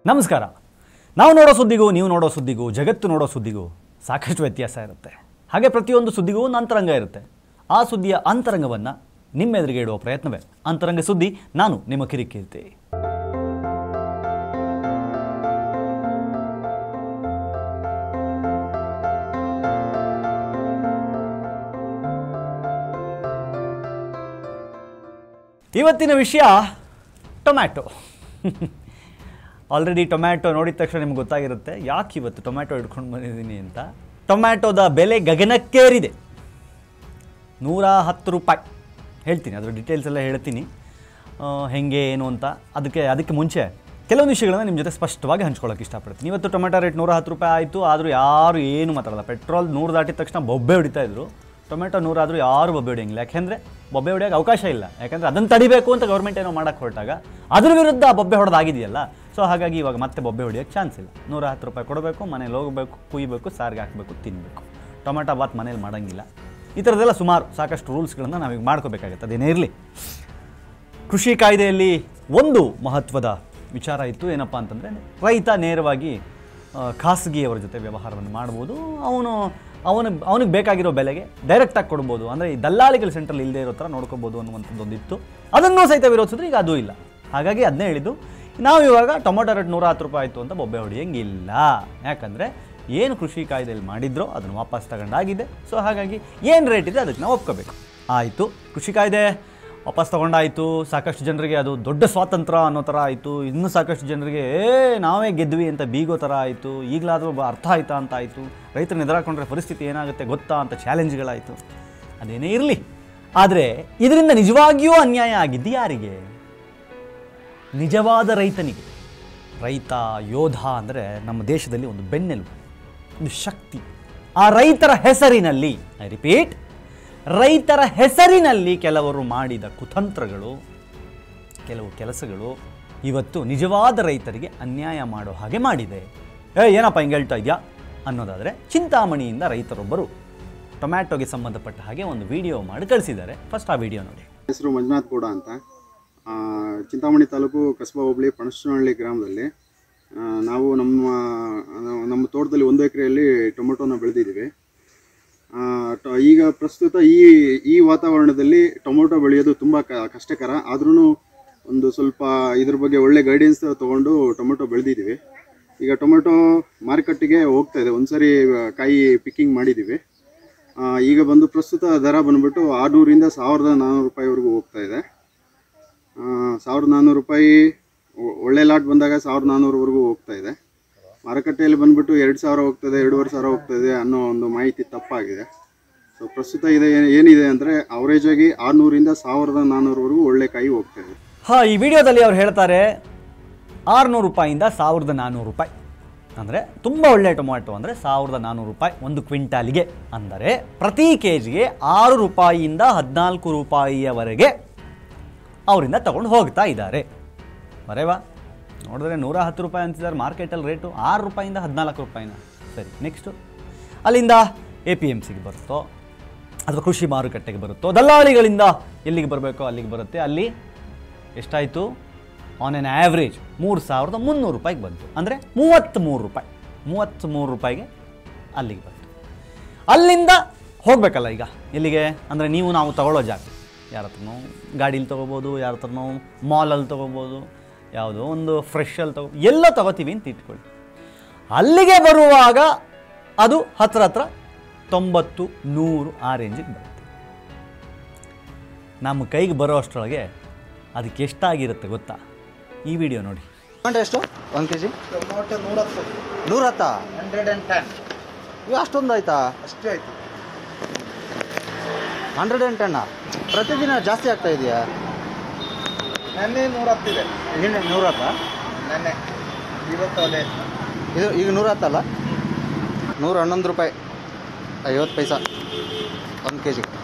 ನಮಸ್ಕಾರ ನಾವು ನೋಡೋ ಸುದ್ದಿಗೂ ನೀವು ನೋಡೋ ಸುದ್ದಿಗೂ ಜಗತ್ತು ನೋಡೋ ಸುದ್ದಿಗೂ ಸಾಕಷ್ಟು ವ್ಯತ್ಯಾಸ ಇರುತ್ತೆ ಹಾಗೆ ಪ್ರತಿಯೊಂದು ಸುದ್ದಿಗೂ ಒಂದು ಅಂತರಂಗ ಇರುತ್ತೆ ಆ ಸುದ್ದಿಯ ಅಂತರಂಗವನ್ನು ನಿಮ್ಮೆದುರಿಗೆ ಇಡುವ ಪ್ರಯತ್ನವೇ ಅಂತರಂಗ ಸುದ್ದಿ ನಾನು ನಿಮ್ಮ ಕಿರಿಕೀರ್ತಿ ಇವತ್ತಿನ ವಿಷಯ ಟೊಮ್ಯಾಟೊ ಆಲ್ರೆಡಿ ಟೊಮ್ಯಾಟೊ ನೋಡಿದ ತಕ್ಷಣ ನಿಮ್ಗೆ ಗೊತ್ತಾಗಿರುತ್ತೆ ಯಾಕೆ ಇವತ್ತು ಟೊಮ್ಯಾಟೊ ಹಿಡ್ಕೊಂಡು ಬಂದಿದ್ದೀನಿ ಅಂತ ಟೊಮ್ಯಾಟೊದ ಬೆಲೆ ಗಗನಕ್ಕೇರಿದೆ ನೂರ ಹತ್ತು ರೂಪಾಯಿ ಹೇಳ್ತೀನಿ ಅದರ ಡೀಟೇಲ್ಸ್ ಎಲ್ಲ ಹೇಳ್ತೀನಿ ಆ, ಹೆಂಗೆ ಏನು ಅಂತ ಅದಕ್ಕೆ ಅದಕ್ಕೆ ಮುಂಚೆ ಕೆಲವೊಂದು ವಿಷಯಗಳನ್ನ ನಿಮ್ಮ ಜೊತೆ ಸ್ಪಷ್ಟವಾಗಿ ಹಂಚ್ಕೊಳ್ಳೋಕೆ ಇಷ್ಟಪಡ್ತೀನಿ ಇವತ್ತು ಟೊಮೆಟೊ ರೇಟ್ ನೂರ ಹತ್ತು ರೂಪಾಯಿ ಆಯಿತು ಆದರೂ ಯಾರು ಏನು ಮಾತಾಡಲ್ಲ ಪೆಟ್ರೋಲ್ ನೂರು ದಾಟಿದ ತಕ್ಷಣ ಬೊಬ್ಬೆ ಹೊಡಿತಾ ಇದ್ರು ಟೊಮೆಟೊ ನೂರಾದರೂ ಯಾರು ಬೊಬ್ಬೆ ಹೊಡಿಯಂಗಿಲ್ಲ ಯಾಕೆಂದರೆ ಬೊಬ್ಬೆ ಹೊಡೆಯೋಕೆ ಅವಕಾಶ ಇಲ್ಲ ಯಾಕೆಂದರೆ ಅದನ್ನು ತಡಿಬೇಕು ಅಂತ ಗೌರ್ಮೆಂಟ್ ಏನೋ ಮಾಡೋಕ್ಕೆ ಹೊರಟಾಗ ಅದ್ರ ವಿರುದ್ಧ ಬೊಬ್ಬೆ ಹೊಡೆದಾಗಿದೆಯಲ್ಲ ಸೊ ಹಾಗಾಗಿ ಇವಾಗ ಮತ್ತೆ ಬೊಬ್ಬೆ ಹೊಡಿಯೋಕ್ಕೆ ಚಾನ್ಸ್ ಇಲ್ಲ ನೂರ ಹತ್ತು ರೂಪಾಯಿ ಕೊಡಬೇಕು ಮನೇಲಿ ಹೋಗಬೇಕು ಕುಯ್ಬೇಕು ಸಾರಿಗೆ ಹಾಕಬೇಕು ತಿನ್ನಬೇಕು ಟೊಮೆಟೊ ಬಾತ್ ಮನೇಲಿ ಮಾಡೋಂಗಿಲ್ಲ ಈ ಥರದ್ದೆಲ್ಲ ಸುಮಾರು ಸಾಕಷ್ಟು ರೂಲ್ಸ್ಗಳನ್ನು ನಾವೀಗ ಮಾಡ್ಕೋಬೇಕಾಗತ್ತೆ ಅದೇನೇ ಇರಲಿ ಕೃಷಿ ಕಾಯ್ದೆಯಲ್ಲಿ ಒಂದು ಮಹತ್ವದ ವಿಚಾರ ಇತ್ತು ಏನಪ್ಪ ಅಂತಂದರೆ ರೈತ ನೇರವಾಗಿ ಆ, ಖಾಸಗಿಯವರ ಜೊತೆ ವ್ಯವಹಾರವನ್ನು ಮಾಡ್ಬೋದು ಅವನು ಅವನು ಅವನಿಗೆ ಬೇಕಾಗಿರೋ ಬೆಲೆಗೆ ಡೈರೆಕ್ಟಾಗಿ ಕೊಡ್ಬೋದು ಅಂದರೆ ಈ ದಲ್ಲಾಳಿಗಳ ಸೆಂಟ್ರಲ್ ಇಲ್ಲದೆ ಇರೋ ಥರ ನೋಡ್ಕೋಬೋದು ಅನ್ನುವಂಥದ್ದೊಂದಿತ್ತು ಅದನ್ನು ಸಹಿತ ವಿರೋಧಿಸಿದ್ರೆ ಈಗ ಅದು ಇಲ್ಲ ಹಾಗಾಗಿ ಅದನ್ನೇ ಹೇಳಿದ್ದು ನಾವು ಇವಾಗ ಟೊಮೊಟೊ ರೇಟ್ ನೂರ ಹತ್ತು ರೂಪಾಯಿ ಆಯಿತು ಅಂತ ಬೊಬ್ಬೆ ಹೊಡೆಯಂಗಿಲ್ಲ ಯಾಕಂದರೆ ಏನು ಕೃಷಿ ಕಾಯ್ದೆಯಲ್ಲಿ ಮಾಡಿದ್ರೋ ಅದನ್ನು ವಾಪಸ್ ತಗೊಂಡಾಗಿದೆ ಸೊ ಹಾಗಾಗಿ ಏನು ರೇಟ್ ಇದೆ ಅದಕ್ಕೆ ನಾವು ಒಪ್ಕೋಬೇಕು ಆಯಿತು ಕೃಷಿ ಕಾಯ್ದೆ ವಾಪಸ್ ತಗೊಂಡಾಯಿತು ಸಾಕಷ್ಟು ಜನರಿಗೆ ಅದು ದೊಡ್ಡ ಸ್ವಾತಂತ್ರ್ಯ ಅನ್ನೋ ಥರ ಆಯಿತು ಇನ್ನೂ ಸಾಕಷ್ಟು ಜನರಿಗೆ ಏ ನಾವೇ ಗೆದ್ವಿ ಅಂತ ಬೀಗೋ ಥರ ಆಯಿತು ಈಗಲಾದರೂ ಅರ್ಥ ಆಯ್ತಾ ಅಂತ ಆಯಿತು ರೈತರನ್ನ ಎದುರಾಕೊಂಡ್ರೆ ಪರಿಸ್ಥಿತಿ ಏನಾಗುತ್ತೆ ಗೊತ್ತಾ ಅಂತ ಚಾಲೆಂಜ್ಗಳಾಯಿತು ಅದೇನೇ ಇರಲಿ ಆದರೆ ಇದರಿಂದ ನಿಜವಾಗಿಯೂ ಅನ್ಯಾಯ ಆಗಿದ್ದು ಯಾರಿಗೆ ನಿಜವಾದ ರೈತನಿಗೆ ರೈತ ಯೋಧ ಅಂದರೆ ನಮ್ಮ ದೇಶದಲ್ಲಿ ಒಂದು ಬೆನ್ನೆಲುಬು ಒಂದು ಶಕ್ತಿ ಆ ರೈತರ ಹೆಸರಿನಲ್ಲಿ ಐ ರಿಪೀಟ್ ರೈತರ ಹೆಸರಿನಲ್ಲಿ ಕೆಲವರು ಮಾಡಿದ ಕುತಂತ್ರಗಳು ಕೆಲವು ಕೆಲಸಗಳು ಇವತ್ತು ನಿಜವಾದ ರೈತರಿಗೆ ಅನ್ಯಾಯ ಮಾಡೋ ಹಾಗೆ ಮಾಡಿದೆ ಏ ಏನಪ್ಪ ಹಿಂಗೆ ಹೇಳ್ತಾ ಇದೆಯಾ ಅನ್ನೋದಾದರೆ ಚಿಂತಾಮಣಿಯಿಂದ ರೈತರೊಬ್ಬರು ಟೊಮ್ಯಾಟೊಗೆ ಸಂಬಂಧಪಟ್ಟ ಹಾಗೆ ಒಂದು ವಿಡಿಯೋ ಮಾಡಿ ಕಳಿಸಿದ್ದಾರೆ ಫಸ್ಟ್ ಆ ವಿಡಿಯೋ ನೋಡಿ ಹೆಸರು ಮಂಜುನಾಥ್ ಗೌಡ ಅಂತ ಆ, ಚಿಂತಾಮಣಿ ತಾಲೂಕು ಕಸಬಾ ಹೋಬಳಿ ಪಣಸನಹಳ್ಳಿ ಗ್ರಾಮದಲ್ಲಿ ಆ, ನಾವು ನಮ್ಮ ನಮ್ಮ ತೋಟದಲ್ಲಿ ಒಂದು ಎಕರೆಯಲ್ಲಿ ಟೊಮೊಟೊನ ಬೆಳೆದಿದ್ದೀವಿ ಆ, ಟ- ಈಗ ಪ್ರಸ್ತುತ ಈ ಈ ವಾತಾವರಣದಲ್ಲಿ ಟೊಮೊಟೊ ಬೆಳೆಯೋದು ತುಂಬ ಕ ಕಷ್ಟಕರ ಆದ್ರೂ ಒಂದು ಸ್ವಲ್ಪ ಇದ್ರ ಬಗ್ಗೆ ಒಳ್ಳೆ ಗೈಡೆನ್ಸ್ ತೊಗೊಂಡು ಟೊಮೊಟೊ ಬೆಳೆದಿದ್ದೀವಿ ಈಗ ಟೊಮೊಟೊ ಮಾರುಕಟ್ಟೆಗೆ ಹೋಗ್ತಾ ಇದೆ ಒಂದ್ಸರಿ ಕಾಯಿ ಪಿಕ್ಕಿಂಗ್ ಮಾಡಿದ್ದೀವಿ ಆ, ಈಗ ಬಂದು ಪ್ರಸ್ತುತ ದರ ಬಂದ್ಬಿಟ್ಟು ಆರುನೂರಿಂದ ಸಾವಿರದ ನಾನ್ನೂರು ರೂಪಾಯಿವರೆಗೂ ಹೋಗ್ತಾ ಇದೆ ಆ, ಸಾವಿರದ ನಾನ್ನೂರು ರೂಪಾಯಿ ಒ- ಒಳ್ಳೆ ಲಾಟ್ ಬಂದಾಗ ಸಾವಿರದ ನಾನ್ನೂರವರೆಗೂ ಹೋಗ್ತಾ ಇದೆ ಮಾರುಕಟ್ಟೆಯಲ್ಲಿ ಬಂದ್ಬಿಟ್ಟು ಎರಡು ಸಾವಿರ ಹೋಗ್ತದೆ ಎರಡೂವರೆ ಸಾವಿರ ಹೋಗ್ತದೆ ಅನ್ನೋ ಒಂದು ಮಾಹಿತಿ ತಪ್ಪಾಗಿದೆ ಸೊ ಪ್ರಸ್ತುತ ಇದೆ ಏನಿದೆ ಅಂದರೆ ಅವರೇಜ್ ಆಗಿ ಆರುನೂರಿಂದ ಸಾವಿರದ ನಾನ್ನೂರವರೆಗೂ ಒಳ್ಳೆ ಕಾಯಿ ಹೋಗ್ತಾ ಇದೆ ಹಾಂ ಈ ವಿಡಿಯೋದಲ್ಲಿ ಅವ್ರು ಹೇಳ್ತಾರೆ ಆರುನೂರು ರೂಪಾಯಿಂದ ಸಾವಿರದ ನಾನ್ನೂರು ರೂಪಾಯಿ ಅಂದರೆ ತುಂಬ ಒಳ್ಳೆ ಟೊಮ್ಯಾಟೊ ಅಂದರೆ ಸಾವಿರದ ನಾನ್ನೂರು ರೂಪಾಯಿ ಒಂದು ಕ್ವಿಂಟಾಲಿಗೆ ಅಂದರೆ ಪ್ರತಿ ಕೆ ಜಿಗೆ ಆರು ರೂಪಾಯಿಯಿಂದ ಹದಿನಾಲ್ಕು ರೂಪಾಯಿಯವರೆಗೆ ಅವರಿಂದ ತಗೊಂಡು ಹೋಗ್ತಾ ಇದ್ದಾರೆ ಬರೇವಾ ನೋಡಿದ್ರೆ ನೂರ ಹತ್ತು ರೂಪಾಯಿ ಅಂತಿದ್ದಾರೆ ಮಾರ್ಕೆಟಲ್ಲಿ ರೇಟು ಆರು ರೂಪಾಯಿಂದ ಹದಿನಾಲ್ಕು ರೂಪಾಯಿನ ಸರಿ ನೆಕ್ಸ್ಟು ಅಲ್ಲಿಂದ ಎ ಪಿ ಎಮ್ ಸಿಗೆ ಬರುತ್ತೋ ಅಥವಾ ಕೃಷಿ ಮಾರುಕಟ್ಟೆಗೆ ಬರುತ್ತೋ ದಲ್ಲಾಳಿಗಳಿಂದ ಎಲ್ಲಿಗೆ ಬರಬೇಕೋ ಅಲ್ಲಿಗೆ ಬರುತ್ತೆ ಅಲ್ಲಿ ಎಷ್ಟಾಯಿತು ಆನ್ ಎನ್ ಆ್ಯಾವ್ರೇಜ್ ಮೂರು ಸಾವಿರದ ಮುನ್ನೂರು ರೂಪಾಯಿಗೆ ಬಂತು ಅಂದರೆ ಮೂವತ್ತ್ಮೂರು ರೂಪಾಯಿ ಮೂವತ್ತ್ಮೂರು ರೂಪಾಯಿಗೆ ಅಲ್ಲಿಗೆ ಬಂತು ಅಲ್ಲಿಂದ ಹೋಗಬೇಕಲ್ಲ ಈಗ ಎಲ್ಲಿಗೆ ಅಂದರೆ ನೀವು ನಾವು ತಗೊಳ್ಳೋ ಜಾಗ ಯಾರ ಹತ್ರನೋ ಗಾಡೀಲಿ ತೊಗೋಬೋದು ಯಾರ ಹತ್ರನೋ ಮಾಲಲ್ಲಿ ತೊಗೋಬೋದು ಯಾವುದೋ ಒಂದು ಫ್ರೆಶಲ್ಲಿ ತಗೋ ಎಲ್ಲ ತಗೋತೀವಿ ಅಂತ ಇಟ್ಕೊಳ್ಳಿ ಅಲ್ಲಿಗೆ ಬರುವಾಗ ಅದು ಹತ್ರ ಹತ್ರ ತೊಂಬತ್ತು ನೂರು ಆ ರೇಂಜಿಗೆ ಬರುತ್ತೆ ನಮ್ಮ ಕೈಗೆ ಬರೋ ಅಷ್ಟರೊಳಗೆ ಅದಕ್ಕೆ ಎಷ್ಟಾಗಿರುತ್ತೆ ಗೊತ್ತಾ ಈ ವಿಡಿಯೋ ನೋಡಿ ಟೊಮೆಟೊ ಎಷ್ಟು ಒಂದು ಕೆ ಜಿ ಟೊಮೊಟೊ ನೂರತ್ತು ನೂರ ಹತ್ತಾ ಹಂಡ್ರೆಡ್ ಆ್ಯಂಡ್ ಟೆನ್ ಇವು ಅಷ್ಟೊಂದು ಆಯ್ತಾ ಅಷ್ಟೇ ಆಯ್ತು ಹಂಡ್ರೆಡ್ ಆ್ಯಂಡ್ ಟೆನ್ನ ಪ್ರತಿದಿನ ಜಾಸ್ತಿ ಆಗ್ತಾ ಇದೆಯಾ ನೆನ್ನೆ ನೂರತ್ತಿದೆ ನಿನ್ನೆ ನೂರ ಹತ್ತಾ ನೆನ್ನೆ ಇವತ್ತು ಅದೇ ಇದು ಈಗ ನೂರ ಹತ್ತಲ್ಲ ನೂರ ಹನ್ನೊಂದು ರೂಪಾಯಿ ಐವತ್ತು ಪೈಸಾ ಒಂದು ಕೆ ಜಿ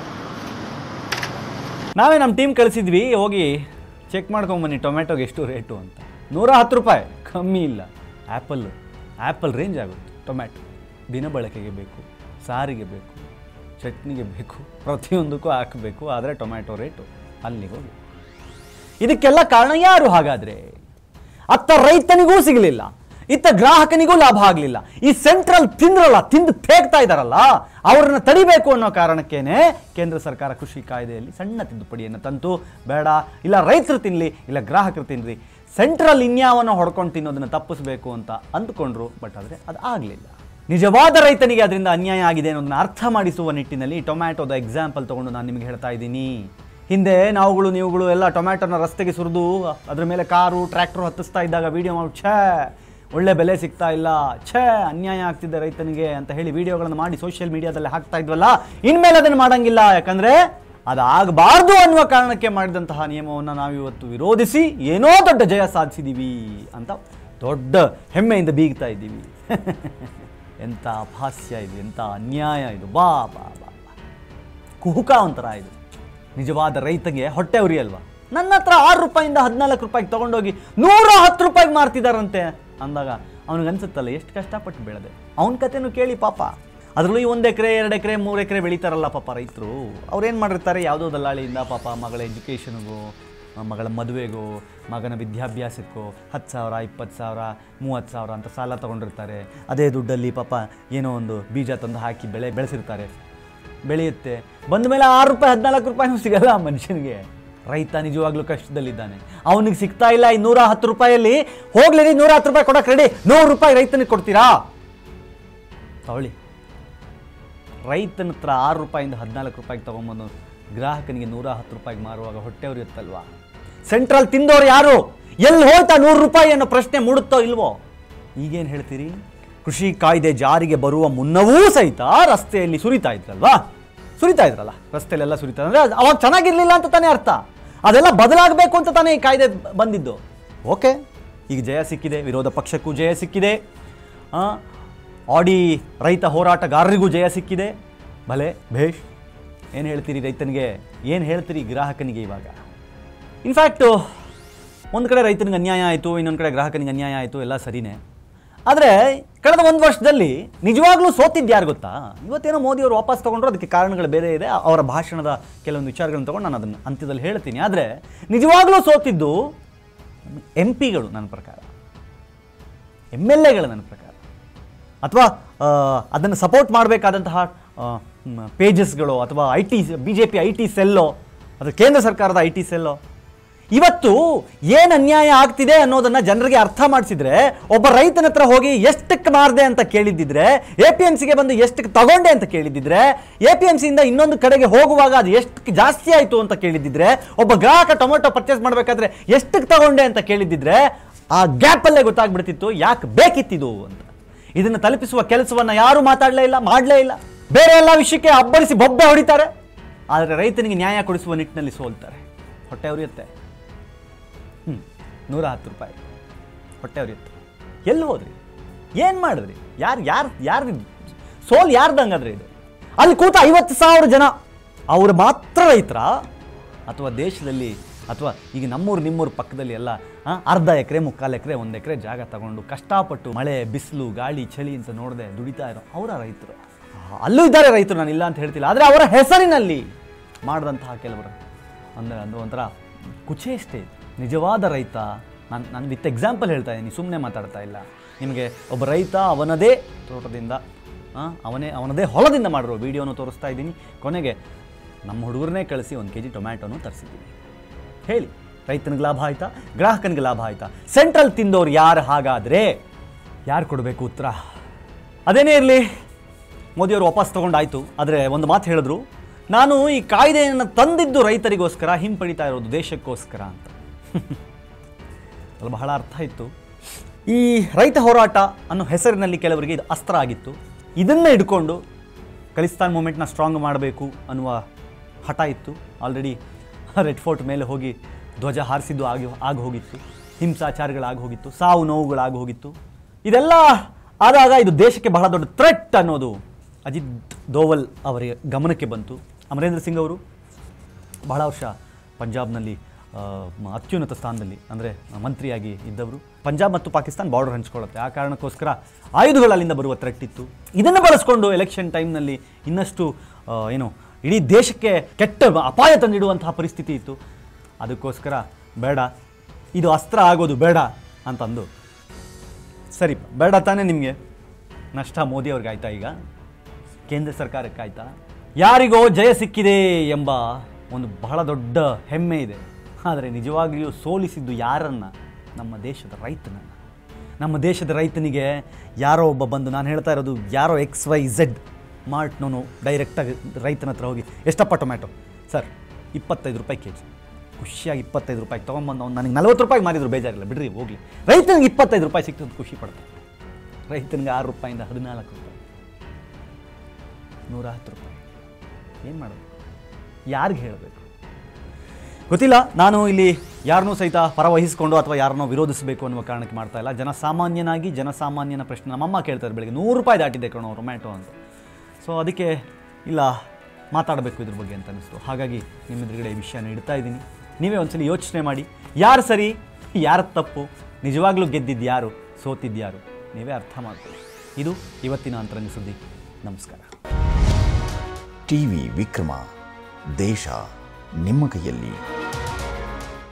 ನಾವೇ ನಮ್ಮ ಟೀಮ್ ಕಳಿಸಿದ್ವಿ ಹೋಗಿ ಚೆಕ್ ಮಾಡ್ಕೊಂಬನ್ನಿ ಟೊಮೆಟೊಗೆ ಎಷ್ಟು ರೇಟು ಅಂತ ನೂರ ಹತ್ತು ರೂಪಾಯಿ ಕಮ್ಮಿ ಇಲ್ಲ ಆ್ಯಪಲ್ ಆ್ಯಪಲ್ ರೇಂಜ್ ಆಗುತ್ತೆ ಟೊಮ್ಯಾಟೊ ದಿನ ಬಳಕೆಗೆ ಬೇಕು ಸಾರಿಗೆ ಬೇಕು ಚಟ್ನಿಗೆ ಬೇಕು ಪ್ರತಿಯೊಂದಕ್ಕೂ ಹಾಕಬೇಕು ಆದರೆ ಟೊಮ್ಯಾಟೊ ರೇಟು ಅಲ್ಲಿಗೆ ಹೋಗಿ ಇದಕ್ಕೆಲ್ಲ ಕಾರಣ ಯಾರು ಹಾಗಾದರೆ ಅತ್ತ ರೈತನಿಗೂ ಸಿಗಲಿಲ್ಲ ಇತ್ತ ಗ್ರಾಹಕನಿಗೂ ಲಾಭ ಆಗಲಿಲ್ಲ ಈ ಸೆಂಟ್ರಲ್ ತಿಂದ್ರಲ್ಲ ತಿಂದು ತೇಗ್ತಾ ಇದಾರಲ್ಲ ಅವ್ರನ್ನ ತಡಿಬೇಕು ಅನ್ನೋ ಕಾರಣಕ್ಕೇನೆ ಕೇಂದ್ರ ಸರ್ಕಾರ ಕೃಷಿ ಕಾಯ್ದೆಯಲ್ಲಿ ಸಣ್ಣ ತಿದ್ದುಪಡಿಯನ್ನು ತಂತು ಬೇಡ ಇಲ್ಲ ರೈತರು ತಿನ್ನಲಿ ಇಲ್ಲ ಗ್ರಾಹಕರು ತಿನ್ನಿರಿ ಸೆಂಟ್ರಲ್ ಇನ್ಯಾವನ್ನು ಹೊಡ್ಕೊಂಡು ತಿನ್ನೋದನ್ನು ತಪ್ಪಿಸ್ಬೇಕು ಅಂತ ಅಂದ್ಕೊಂಡ್ರು ಬಟ್ ಆದರೆ ಅದು ಆಗಲಿಲ್ಲ ನಿಜವಾದ ರೈತನಿಗೆ ಅದರಿಂದ ಅನ್ಯಾಯ ಆಗಿದೆ ಅನ್ನೋದನ್ನ ಅರ್ಥ ಮಾಡಿಸುವ ನಿಟ್ಟಿನಲ್ಲಿ ಟೊಮ್ಯಾಟೋದ ಎಕ್ಸಾಂಪಲ್ ತಗೊಂಡು ನಾನು ನಿಮಗೆ ಹೇಳ್ತಾ ಇದ್ದೀನಿ ಹಿಂದೆ ನಾವುಗಳು ನೀವುಗಳು ಎಲ್ಲ ಟೊಮ್ಯಾಟೋನ ರಸ್ತೆಗೆ ಸುರಿದು ಅದ್ರ ಮೇಲೆ ಕಾರು ಟ್ರ್ಯಾಕ್ಟರ್ ಹತ್ತಿಸ್ತಾ ಇದ್ದಾಗ ವಿಡಿಯೋ ಮಾಡಿ ಛೇ ಒಳ್ಳೆ ಬೆಲೆ ಸಿಗ್ತಾ ಇಲ್ಲ ಛೇ ಅನ್ಯಾಯ ಆಗ್ತಿದೆ ರೈತನಿಗೆ ಅಂತ ಹೇಳಿ ವಿಡಿಯೋಗಳನ್ನು ಮಾಡಿ ಸೋಷಿಯಲ್ ಮೀಡಿಯಾದಲ್ಲಿ ಹಾಕ್ತಾ ಇದ್ವಲ್ಲ ಇನ್ಮೇಲೆ ಅದನ್ನು ಮಾಡಂಗಿಲ್ಲ ಯಾಕಂದ್ರೆ ಅದಾಗಬಾರ್ದು ಅನ್ನುವ ಕಾರಣಕ್ಕೆ ಮಾಡಿದಂತಹ ನಿಯಮವನ್ನು ನಾವಿವತ್ತು ವಿರೋಧಿಸಿ ಏನೋ ದೊಡ್ಡ ಜಯ ಸಾಧಿಸಿದ್ದೀವಿ ಅಂತ ದೊಡ್ಡ ಹೆಮ್ಮೆಯಿಂದ ಬೀಗ್ತಾ ಇದ್ದೀವಿ ಎಂಥ ಅಪಹಾಸ್ಯ ಇದು ಎಂಥ ಅನ್ಯಾಯ ಇದು ಬಾ ಬಾ ಬಾ ಬಾ ಕುಹುಕ ಒಂಥರ ಇದು ನಿಜವಾದ ರೈತಗೆ ಹೊಟ್ಟೆ ಉರಿ ಅಲ್ವಾ ನನ್ನ ಹತ್ರ ಆರು ರೂಪಾಯಿಂದ ಹದಿನಾಲ್ಕು ರೂಪಾಯಿಗೆ ತೊಗೊಂಡೋಗಿ ನೂರ ಹತ್ತು ರೂಪಾಯಿಗೆ ಮಾರ್ತಿದಾರಂತೆ ಅಂದಾಗ ಅವನಿಗೆ ಅನ್ಸುತ್ತಲ್ಲ ಎಷ್ಟು ಕಷ್ಟಪಟ್ಟು ಬೆಳೆದೆ ಅವನ ಕತೆನೂ ಕೇಳಿ ಪಾಪ ಅದರಲ್ಲೂ ಈ ಒಂದು ಎಕರೆ ಎರಡು ಎಕರೆ ಮೂರು ಎಕರೆ ಬೆಳೀತಾರಲ್ಲ ಪಾಪ ರೈತರು ಅವ್ರೇನು ಮಾಡಿರ್ತಾರೆ ಯಾವುದೋ ದಲ್ಲಾಳಿಯಿಂದ ಪಾಪ ಮಗಳ ಎಜುಕೇಷನ್ಗೂ ಮಗಳ ಮದುವೆಗೋ ಮಗನ ವಿದ್ಯಾಭ್ಯಾಸಕ್ಕೋ ಹತ್ತು ಸಾವಿರ ಇಪ್ಪತ್ತು ಸಾವಿರ ಮೂವತ್ತು ಸಾವಿರ ಅಂತ ಸಾಲ ತೊಗೊಂಡಿರ್ತಾರೆ ಅದೇ ದುಡ್ಡಲ್ಲಿ ಪಾಪ ಏನೋ ಒಂದು ಬೀಜ ತಂದು ಹಾಕಿ ಬೆಳೆ ಬೆಳೆಸಿರ್ತಾರೆ ಬೆಳೆಯುತ್ತೆ ಬಂದ ಮೇಲೆ ಆರು ರೂಪಾಯಿ ಹದಿನಾಲ್ಕು ರೂಪಾಯಿನೂ ಸಿಗಲ್ಲ ಆ ಮನುಷ್ಯನಿಗೆ ರೈತ ನಿಜವಾಗ್ಲೂ ಕಷ್ಟದಲ್ಲಿದ್ದಾನೆ ಅವನಿಗೆ ಸಿಗ್ತಾ ಇಲ್ಲ ಈ ನೂರ ಹತ್ತು ರೂಪಾಯಲ್ಲಿ ಹೋಗ್ಲಿ ನೂರ ಹತ್ತು ರೂಪಾಯಿ ಕೊಡಕ್ಕೆ ರೆಡಿ ನೂರು ರೂಪಾಯಿ ರೈತನಿಗೆ ಕೊಡ್ತೀರಾ ತಗೊಳ್ಳಿ ರೈತನ ಹತ್ರ ಆರು ರೂಪಾಯಿಂದ ಹದಿನಾಲ್ಕು ರೂಪಾಯಿಗೆ ತೊಗೊಂಬಂದು ಗ್ರಾಹಕನಿಗೆ ನೂರ ಹತ್ತು ರೂಪಾಯಿಗೆ ಮಾರುವಾಗ ಹೊಟ್ಟೆ ಉರಿಯುತ್ತಲ್ವಾ ಸೆಂಟ್ರಲ್ ತಿಂದವ್ರು ಯಾರು ಎಲ್ಲಿ ಹೋಯ್ತಾ ನೂರು ರೂಪಾಯಿ ಅನ್ನೋ ಪ್ರಶ್ನೆ ಮೂಡುತ್ತೋ ಇಲ್ವೋ ಈಗೇನು ಹೇಳ್ತೀರಿ ಕೃಷಿ ಕಾಯ್ದೆ ಜಾರಿಗೆ ಬರುವ ಮುನ್ನವೂ ಸಹಿತ ರಸ್ತೆಯಲ್ಲಿ ಸುರಿತಾ ಇದ್ರಲ್ವಾ ಸುರಿತಾ ಇದ್ರಲ್ಲ ರಸ್ತೆಯಲ್ಲೆಲ್ಲ ಸುರಿತಾ ಅಂದರೆ ಅವಾಗ ಚೆನ್ನಾಗಿರ್ಲಿಲ್ಲ ಅಂತ ತಾನೇ ಅರ್ಥ ಅದೆಲ್ಲ ಬದಲಾಗಬೇಕು ಅಂತ ತಾನೇ ಈ ಕಾಯ್ದೆ ಬಂದಿದ್ದು ಓಕೆ ಈಗ ಜಯ ಸಿಕ್ಕಿದೆ ವಿರೋಧ ಪಕ್ಷಕ್ಕೂ ಜಯ ಸಿಕ್ಕಿದೆ ಆ, ಆಡಿ ರೈತ ಹೋರಾಟಗಾರರಿಗೂ ಜಯ ಸಿಕ್ಕಿದೆ ಭಲೆ ಭೇಷ್ ಏನು ಹೇಳ್ತೀರಿ ರೈತನಿಗೆ ಏನು ಹೇಳ್ತೀರಿ ಗ್ರಾಹಕನಿಗೆ ಇವಾಗ ಇನ್ಫ್ಯಾಕ್ಟು ಒಂದು ಕಡೆ ರೈತನಿಗೆ ಅನ್ಯಾಯ ಆಯಿತು ಇನ್ನೊಂದು ಕಡೆ ಗ್ರಾಹಕನಿಗೆ ಅನ್ಯಾಯ ಆಯಿತು ಎಲ್ಲ ಸರಿನೇ ಆದರೆ ಕಳೆದ ಒಂದು ವರ್ಷದಲ್ಲಿ ನಿಜವಾಗ್ಲೂ ಸೋತಿದ್ದು ಯಾರು ಗೊತ್ತಾ ಇವತ್ತೇನೋ ಮೋದಿಯವರು ವಾಪಸ್ ತೊಗೊಂಡ್ರು ಅದಕ್ಕೆ ಕಾರಣಗಳು ಬೇರೆ ಇದೆ ಅವರ ಭಾಷಣದ ಕೆಲವೊಂದು ವಿಚಾರಗಳನ್ನು ತೊಗೊಂಡು ನಾನು ಅದನ್ನು ಅಂತ್ಯದಲ್ಲಿ ಹೇಳ್ತೀನಿ ಆದರೆ ನಿಜವಾಗ್ಲೂ ಸೋತಿದ್ದು ಎಂ ಪಿಗಳು ನನ್ನ ಪ್ರಕಾರ ಎಮ್ ಎಲ್ ಎಗಳು ನನ್ನ ಪ್ರಕಾರ ಅಥವಾ ಅದನ್ನು ಸಪೋರ್ಟ್ ಮಾಡಬೇಕಾದಂತಹ ಪೇಜಸ್ಗಳು ಅಥವಾ I T B J P I T ಸೆಲ್ಲೋ ಅಥವಾ ಕೇಂದ್ರ ಸರ್ಕಾರದ ಐ ಟಿ ಸೆಲ್ಲೋ ಇವತ್ತು ಏನು ಅನ್ಯಾಯ ಆಗ್ತಿದೆ ಅನ್ನೋದನ್ನ ಜನರಿಗೆ ಅರ್ಥ ಮಾಡಿಸಿದ್ರೆ ಒಬ್ಬ ರೈತನ ಹತ್ರ ಹೋಗಿ ಎಷ್ಟಕ್ಕೆ ಮಾರ್ದೆ ಅಂತ ಕೇಳಿದ್ದಿದ್ರೆ ಎ ಪಿ ಎಂ ಸಿಗೆ ಬಂದು ಎಷ್ಟಕ್ಕೆ ತಗೊಂಡೆ ಅಂತ ಕೇಳಿದ್ದಿದ್ರೆ ಎ ಪಿ ಎಂ ಸಿಯಿಂದ ಇನ್ನೊಂದು ಕಡೆಗೆ ಹೋಗುವಾಗ ಅದು ಎಷ್ಟಕ್ಕೆ ಜಾಸ್ತಿ ಆಯಿತು ಅಂತ ಕೇಳಿದ್ದಿದ್ರೆ ಒಬ್ಬ ಗ್ರಾಹಕ ಟೊಮೆಟೊ ಪರ್ಚೇಸ್ ಮಾಡಬೇಕಾದ್ರೆ ಎಷ್ಟಕ್ಕೆ ತಗೊಂಡೆ ಅಂತ ಕೇಳಿದ್ದಿದ್ರೆ ಆ ಗ್ಯಾಪಲ್ಲೇ ಗೊತ್ತಾಗ್ಬಿಡ್ತಿತ್ತು ಯಾಕೆ ಬೇಕಿತ್ತಿದು ಅಂತ ಇದನ್ನು ತಲುಪಿಸುವ ಕೆಲಸವನ್ನ ಯಾರು ಮಾತಾಡಲೇ ಇಲ್ಲ ಮಾಡಲೇ ಇಲ್ಲ ಬೇರೆ ಎಲ್ಲ ವಿಷಯಕ್ಕೆ ಅಬ್ಬರಿಸಿ ಬೊಬ್ಬೆ ಹೊಡಿತಾರೆ ಆದರೆ ರೈತನಿಗೆ ನ್ಯಾಯ ಕೊಡಿಸುವ ನಿಟ್ಟಿನಲ್ಲಿ ಸೋಲ್ತಾರೆ ಹೊಟ್ಟೆ ಉರಿಯುತ್ತೆ ಹ್ಞೂ ನೂರ ಹತ್ತು ರೂಪಾಯಿ ಹೊಟ್ಟೆ ಉರಿಯುತ್ತೆ ಎಲ್ಲಿ ಹೋದ್ರಿ ಏನು ಮಾಡಿದ್ರಿ ಯಾರು ಯಾರು ಯಾರು ಸೋಲ್ ಯಾರ್ದಂಗಾದ್ರೆ ಇದು ಅಲ್ಲಿ ಕೂತ ಐವತ್ತು ಸಾವಿರ ಜನ ಅವರು ಮಾತ್ರ ರೈತರ ಅಥವಾ ದೇಶದಲ್ಲಿ ಅಥವಾ ಈಗ ನಮ್ಮೂರು ನಿಮ್ಮೂರು ಪಕ್ಕದಲ್ಲಿ ಎಲ್ಲ ಆ, ಅರ್ಧ ಎಕರೆ ಮುಕ್ಕಾಲು ಎಕರೆ ಒಂದು ಎಕರೆ ಜಾಗ ತಗೊಂಡು ಕಷ್ಟಪಟ್ಟು ಮಳೆ ಬಿಸಿಲು ಗಾಳಿ ಚಳಿ ಅಂತ ನೋಡದೆ ದುಡಿತಾ ಇರೋ ಅವರ ರೈತರು ಆ, ಅಲ್ಲೂ ಇದ್ದಾರೆ ರೈತರು ನಾನು ಇಲ್ಲ ಅಂತ ಹೇಳ್ತಿಲ್ಲ ಆದರೆ ಅವರ ಹೆಸರಿನಲ್ಲಿ ಮಾಡಿದಂತಹ ಕೆಲವರು ಅಂದರೆ ಅದು ಒಂಥರ ಕುಚೇಷ್ಟೆ ಇದು. ನಿಜವಾದ ರೈತ ನಾನು ನಾನು ವಿತ್ ಎಕ್ಸಾಂಪಲ್ ಹೇಳ್ತಾ ಇದ್ದೀನಿ ಸುಮ್ಮನೆ ಮಾತಾಡ್ತಾ ಇಲ್ಲ ನಿಮಗೆ ಒಬ್ಬ ರೈತ ಅವನದೇ ತೋಟದಿಂದ ಆ, ಅವನೇ ಅವನದೇ ಹೊಲದಿಂದ ಮಾಡಿರೋ ವೀಡಿಯೋನು ತೋರಿಸ್ತಾ ಇದ್ದೀನಿ ಕೊನೆಗೆ ನಮ್ಮ ಹುಡುಗರನ್ನೇ ಕಳಿಸಿ ಒಂದು ಕೆ ಜಿ ಟೊಮ್ಯಾಟೋನು ತರಿಸಿದ್ದೀನಿ ಹೇಳಿ ರೈತನಿಗೆ ಲಾಭ ಆಯ್ತಾ ಗ್ರಾಹಕನಿಗೆ ಲಾಭ ಆಯ್ತಾ ಸೆಂಟ್ರಲ್ ತಿಂದವ್ರು ಯಾರು ಹಾಗಾದರೆ ಯಾರು ಕೊಡಬೇಕು ಉತ್ತರ ಅದೇನೇ ಇರಲಿ ಮೋದಿಯವರು ವಾಪಸ್ ತಗೊಂಡಾಯ್ತು ಆದರೆ ಒಂದು ಮಾತು ಹೇಳಿದ್ರು ನಾನು ಈ ಕಾಯ್ದೆಯನ್ನು ತಂದಿದ್ದು ರೈತರಿಗೋಸ್ಕರ ಹಿಂಪಡಿತಾ ಇರೋದು ದೇಶಕ್ಕೋಸ್ಕರ ಅಂತ ಅದು ಬಹಳ ಅರ್ಥ ಇತ್ತು ಈ ರೈತ ಹೋರಾಟ ಅನ್ನೋ ಹೆಸರಿನಲ್ಲಿ ಕೆಲವರಿಗೆ ಇದು ಅಸ್ತ್ರ ಆಗಿತ್ತು ಇದನ್ನೇ ಇಟ್ಕೊಂಡು ಖಲಿಸ್ತಾನ್ ಮೂಮೆಂಟ್ನ ಸ್ಟ್ರಾಂಗ್ ಮಾಡಬೇಕು ಅನ್ನುವ ಹಠ ಇತ್ತು ಆಲ್ರೆಡಿ ರೆಡ್ ಫೋರ್ಟ್ ಮೇಲೆ ಹೋಗಿ ಧ್ವಜ ಹಾರಿಸಿದ್ದು ಆಗಿ ಆಗಿ ಹೋಗಿತ್ತು ಹಿಂಸಾಚಾರಗಳಾಗಿ ಹೋಗಿತ್ತು ಸಾವು ನೋವುಗಳಾಗಿ ಹೋಗಿತ್ತು ಇದೆಲ್ಲ ಆದಾಗ ಇದು ದೇಶಕ್ಕೆ ಬಹಳ ದೊಡ್ಡ ಥ್ರೆಟ್ ಅನ್ನೋದು ಅಜಿತ್ ದೋವಲ್ ಅವರ ಗಮನಕ್ಕೆ ಬಂತು ಅಮರೇಂದ್ರ ಸಿಂಗ್ ಅವರು ಬಹಳ ವರ್ಷ ಪಂಜಾಬ್ನಲ್ಲಿ ಆ, ಮ- ಅತ್ಯುನ್ನತ ಸ್ಥಾನದಲ್ಲಿ ಅಂದರೆ ಮಂತ್ರಿಯಾಗಿ ಇದ್ದವರು ಪಂಜಾಬ್ ಮತ್ತು ಪಾಕಿಸ್ತಾನ ಬಾರ್ಡರ್ ಹಂಚ್ಕೊಳ್ಳುತ್ತೆ ಆ ಕಾರಣಕ್ಕೋಸ್ಕರ ಆಯುಧಗಳು ಅಲ್ಲಿಂದ ಬರುವ ಥ್ರೆಟ್ ಇತ್ತು ಇದನ್ನು ಬಳಸ್ಕೊಂಡು ಎಲೆಕ್ಷನ್ ಟೈಮ್ನಲ್ಲಿ ಇನ್ನಷ್ಟು ಆ, ಏನು ಇಡೀ ದೇಶಕ್ಕೆ ಕೆಟ್ಟ ಅಪಾಯ ತಂದಿಡುವಂತಹ ಪರಿಸ್ಥಿತಿ ಇತ್ತು ಅದಕ್ಕೋಸ್ಕರ ಬೇಡ ಇದು ಅಸ್ತ್ರ ಆಗೋದು ಬೇಡ ಅಂತಂದು ಸರಿ ಬೇಡ ತಾನೇ ನಿಮಗೆ ನಷ್ಟ ಮೋದಿ ಅವ್ರಿಗೆ ಆಯ್ತಾ ಈಗ ಕೇಂದ್ರ ಸರ್ಕಾರಕ್ಕೆ ಆಯ್ತಾ ಯಾರಿಗೋ ಜಯ ಸಿಕ್ಕಿದೆ ಎಂಬ ಒಂದು ಬಹಳ ದೊಡ್ಡ ಹೆಮ್ಮೆ ಇದೆ ಆದರೆ ನಿಜವಾಗಿಯೂ ಸೋಲಿಸಿದ್ದು ಯಾರನ್ನ ನಮ್ಮ ದೇಶದ ರೈತನನ್ನು ನಮ್ಮ ದೇಶದ ರೈತನಿಗೆ ಯಾರೋ ಒಬ್ಬ ಬಂದು ನಾನು ಹೇಳ್ತಾ ಇರೋದು ಯಾರೋ ಎಕ್ಸ್ ವೈ ಝೆಡ್ ಮಾರ್ಟ್ನೋನು ಡೈರೆಕ್ಟಾಗಿ ರೈತನ ಹತ್ರ ಹೋಗಿ ಎಷ್ಟಪ್ಪ ಟೊಮ್ಯಾಟೊ ಸರ್ ಇಪ್ಪತ್ತೈದು ರೂಪಾಯಿ ಕೆ ಜಿ ಖುಷಿಯಾಗಿ ಇಪ್ಪತ್ತೈದು ರೂಪಾಯಿ ತೊಗೊಂಬಂದು ಅವ್ನು ನನಗೆ ನಲ್ವತ್ತು ರೂಪಾಯಿ ಮಾರಿದ್ರು ಬೇಜಾರಿಲ್ಲ ಬಿಡ್ರಿ ಹೋಗಲಿ ರೈತನಿಗೆ ಇಪ್ಪತ್ತೈದು ರೂಪಾಯಿ ಸಿಕ್ತು ಅಂತ ಖುಷಿ ಪಡ್ತಾರೆ ರೈತನಿಗೆ ಆರು ರೂಪಾಯಿಂದ ಹದಿನಾಲ್ಕು ರೂಪಾಯಿ ನೂರ ಹತ್ತು ರೂಪಾಯಿ ಏನು ಮಾಡೋದು ಯಾರಿಗೆ ಹೇಳಬೇಕು ಗೊತ್ತಿಲ್ಲ ನಾನು ಇಲ್ಲಿ ಯಾರನ್ನೂ ಸಹಿತ ಪರವಹಿಸಿಕೊಂಡು ಅಥವಾ ಯಾರನ್ನೋ ವಿರೋಧಿಸಬೇಕು ಅನ್ನುವ ಕಾರಣಕ್ಕೆ ಮಾಡ್ತಾ ಇಲ್ಲ ಜನಸಾಮಾನ್ಯನಾಗಿ ಜನಸಾಮಾನ್ಯನ ಪ್ರಶ್ನೆ ನಮ್ಮಮ್ಮ ಕೇಳ್ತಾರೆ ಬೆಳಿಗ್ಗೆ ನೂರು ರೂಪಾಯಿ ದಾಟಿದೆ ಕಣೋ ಟೊಮ್ಯಾಟೊ ಅಂತ ಸೊ ಅದಕ್ಕೆ ಇಲ್ಲ ಮಾತಾಡಬೇಕು ಇದ್ರ ಬಗ್ಗೆ ಅಂತ ಅನಿಸ್ತು ಹಾಗಾಗಿ ನಿಮ್ಮ ಎದುರುಗಡೆ ಈ ವಿಷಯನ ಇಡ್ತಾ ಇದ್ದೀನಿ ನೀವೇ ಒಂದ್ಸಲಿ ಯೋಚನೆ ಮಾಡಿ ಯಾರು ಸರಿ ಯಾರು ತಪ್ಪು ನಿಜವಾಗ್ಲೂ ಗೆದ್ದಿದ್ದು ಯಾರು ಸೋತಿದ್ಯಾರು ನೀವೇ ಅರ್ಥ ಮಾಡ್ಕೊಳ್ಳಿ ಇದು ಇವತ್ತಿನ ಅಂತರಂಗ ಸುದ್ದಿ ನಮಸ್ಕಾರ ಟಿವಿ ವಿಕ್ರಮ ದೇಶ ನಿಮ್ಮ ಕೈಯಲ್ಲಿ